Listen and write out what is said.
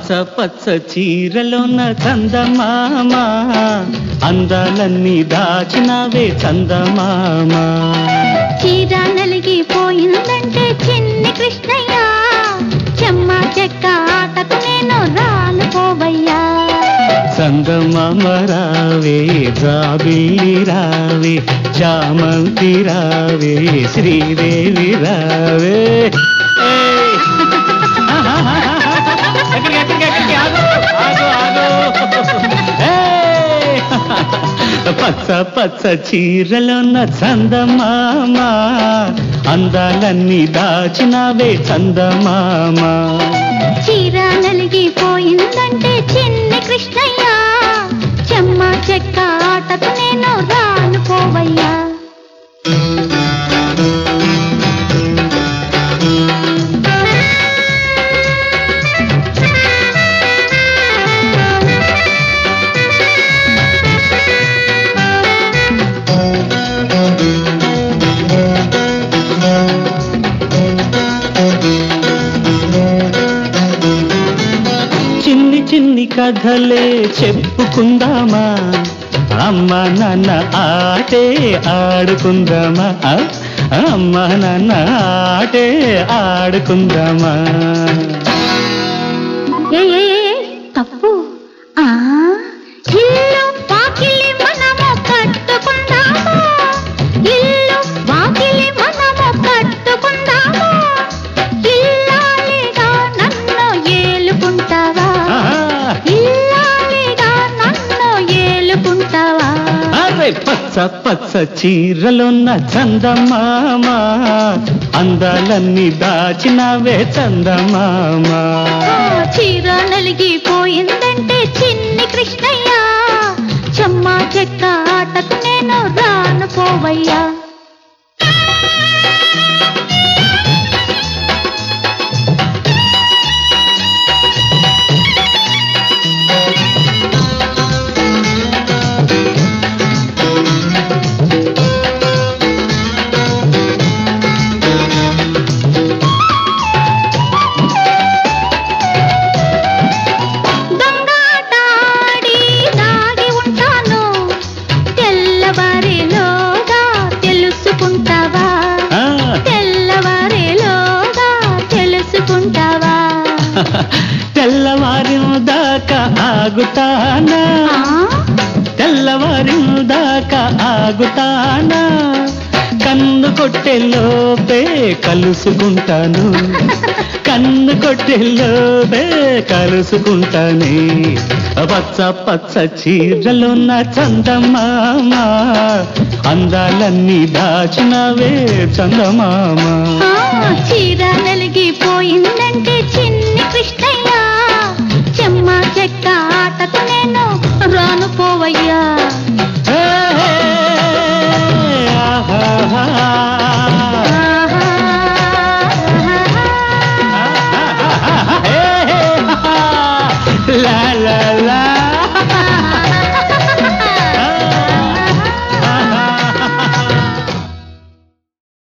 పచ్చ చీరలోన చందమామ అందాలన్నీ దాచినవే చందమామ చీర నలిగిపోయిందంటే చిన్ని కృష్ణయ్య చెమ్మ చెక్క ఆటకు నేను రాను పోవయ్యా చందమామ రావే రాబిల్లి రావే చామంతి రావే శ్రీదేవి రావే ఏయ్! ఎక్కడికి, ఎక్కడికి, ఎక్కడికి? ఆగు, ఆగు, ఆగు. ఏయ్! పచ్చ పచ్చ చీరలోన చందమామ అందాలన్నీ దాచినవే చందమామ చీర నలిగిపోయిందంటే చిన్ని కృష్ణయ్య చెమ్మ చెక్క ఆటకు నేను రాను పోవయ్యా చిన్ని చిన్ని కథలే చెప్పుకుందామా అమ్మ నాన్న ఆటే ఆడుకుందామా ఆ? అమ్మ నాన్న ఆటే ఆడుకుందామా ఏ ఏ, ఏ, తప్పు ఆ ఇల్లు వాకిలి మనము కట్టుకుందాము ఇల్లు వాకిలి మనము కట్టుకుందాము ఇల్లాలిగా నన్ను ఏలుకుంటావా ఆహా! ఇల్లాలిగా నన్ను ఏలుకుంటావా అరే పచ్చ పచ్చ చీరలున్న చందమామ అందాలన్నీ దాచినవే చందమామ ఆ, చీర నలిగిపోయిందంటే చిన్ని కృష్ణయ్య చెమ్మ చెక్క ఆటకు నేను రాను పోవయ్యా దొంగాటాడి దాగి ఉంటాను తెల్లవారిలోగా తెలుసుకుంటావా ఆ, తెల్లవారిలోగా తెలుసుకుంటావా తెల్లవారిన దాకా ఆగుతానా ఆ? తెల్లవారిన దాకా ఆగుతానా కన్ను కొట్టే లోపే కలుసుకుంటాను కన్ను కొట్టే లోపే కలుసుకుంటానే పచ్చ పచ్చ చీరలున్న చందమామ అందాలన్నీ దాచినవే చందమామ ఆ, చీర నలిగిపోయిందంటే చిన్ని కృష్ణయ్య చెమ్మ చెక్క ఆటకు నేను రాను పోవయ్యా హే, ఆహాహా. ఆహా. హే, హే, హా. లా లా